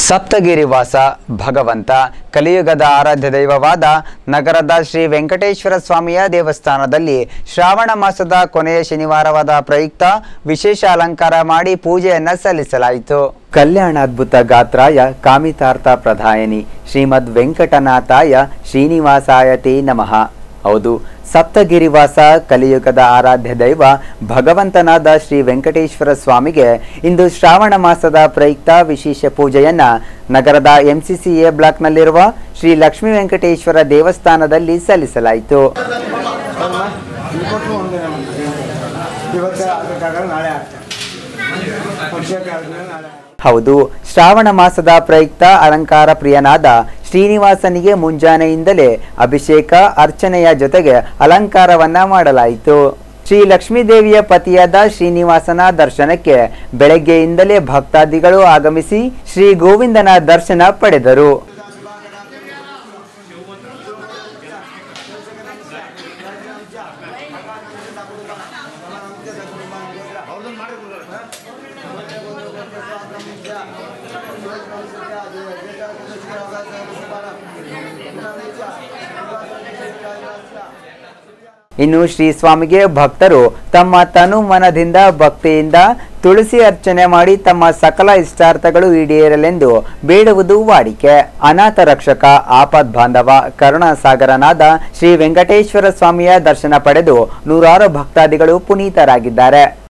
ಸಪ್ತಗಿರಿವಾಸ ಭಗವಂತ ಕಲಿಯುಗದ ಆರಾಧ್ಯ ದೈವವಾದ ನಗರದ ಶ್ರೀ ವೆಂಕಟೇಶ್ವರ ಸ್ವಾಮಿಯ ದೇವಸ್ಥಾನದಲ್ಲಿ ಶ್ರಾವಣ ಮಾಸದ ಕೊನೆಯ ಶನಿವಾರವಾದ ಪ್ರಯುಕ್ತ ವಿಶೇಷ ಅಲಂಕಾರ ಮಾಡಿ ಪೂಜೆಯನ್ನ ಸಲ್ಲಿಸಲಾಯಿತು ಕಲ್ಯಾಣಾದ್ಭುತ ಗಾತ್ರಾಯ ಕಾಮಿತಾರ್ಥ ಪ್ರಧಾಯನಿ ಶ್ರೀಮದ್ ವೆಂಕಟನಾಥಾಯ ಶ್ರೀನಿವಾಸಾಯ ತೇ ನಮಃ ಹೌದು ಸಪ್ತಗಿರಿವಾಸ ಕಲಿಯುಗದ ಆರಾಧ್ಯ ದೈವ ಭಗವಂತನಾದ ಶ್ರೀ ವೆಂಕಟೇಶ್ವರ ಸ್ವಾಮಿಗೆ ಇಂದು ಶ್ರಾವಣ ಮಾಸದ ಪ್ರಯುಕ್ತ ವಿಶೇಷ ಪೂಜೆಯನ್ನ ನಗರದ ಎಂಸಿಸಿಎ ಬ್ಲಾಕ್ನಲ್ಲಿರುವ ಶ್ರೀ ಲಕ್ಷ್ಮೀ ವೆಂಕಟೇಶ್ವರ ದೇವಸ್ಥಾನದಲ್ಲಿ ಸಲ್ಲಿಸಲಾಯಿತು ಕೊಟ್ಟರು ಒಂದೇ ನಮಗೆ ಇವತ್ತು ಅದಕ್ಕಾಗಲ್ಲ ನಾಳೆ ಆಗ್ತದೆ ವರ್ಷಕ್ಕೆ ಆದ್ಮೇಲೆ ನಾಳೆ ಆಗ್ತದೆ. ಹೌದು ಶ್ರಾವಣ ಮಾಸದ ಪ್ರಯುಕ್ತ ಅಲಂಕಾರ ಪ್ರಿಯನಾದ ಶ್ರೀನಿವಾಸನಿಗೆ ಮುಂಜಾನೆಯಿಂದಲೇ ಅಭಿಷೇಕ ಅರ್ಚನೆಯ ಜೊತೆಗೆ ಅಲಂಕಾರವನ್ನ ಮಾಡಲಾಯಿತು ಶ್ರೀ ಲಕ್ಷ್ಮೀದೇವಿಯ ಪತಿಯಾದ ಶ್ರೀನಿವಾಸನ ದರ್ಶನಕ್ಕೆ ಬೆಳಗ್ಗೆಯಿಂದಲೇ ಭಕ್ತಾದಿಗಳು ಆಗಮಿಸಿ ಶ್ರೀ ಗೋವಿಂದನ ದರ್ಶನ ಪಡೆದರು ಇನ್ನು ಶ್ರೀ ಸ್ವಾಮಿಗೆ ಭಕ್ತರು ತಮ್ಮ ತನು ಮನದಿಂದ ಭಕ್ತಿಯಿಂದ ತುಳಸಿ ಅರ್ಚನೆ ಮಾಡಿ ತಮ್ಮ ಸಕಲ ಇಷ್ಟಾರ್ಥಗಳು ಈಡೇರಲೆಂದು ಬೇಡುವುದು ವಾಡಿಕೆ ಅನಾಥ ರಕ್ಷಕ ಆಪದ್ ಬಾಂಧವ ಕರುಣಾಸಾಗರನಾದ ಶ್ರೀ ವೆಂಕಟೇಶ್ವರ ಸ್ವಾಮಿಯ ದರ್ಶನ ಪಡೆದು ನೂರಾರು ಭಕ್ತಾದಿಗಳು ಪುನೀತರಾಗಿದ್ದಾರೆ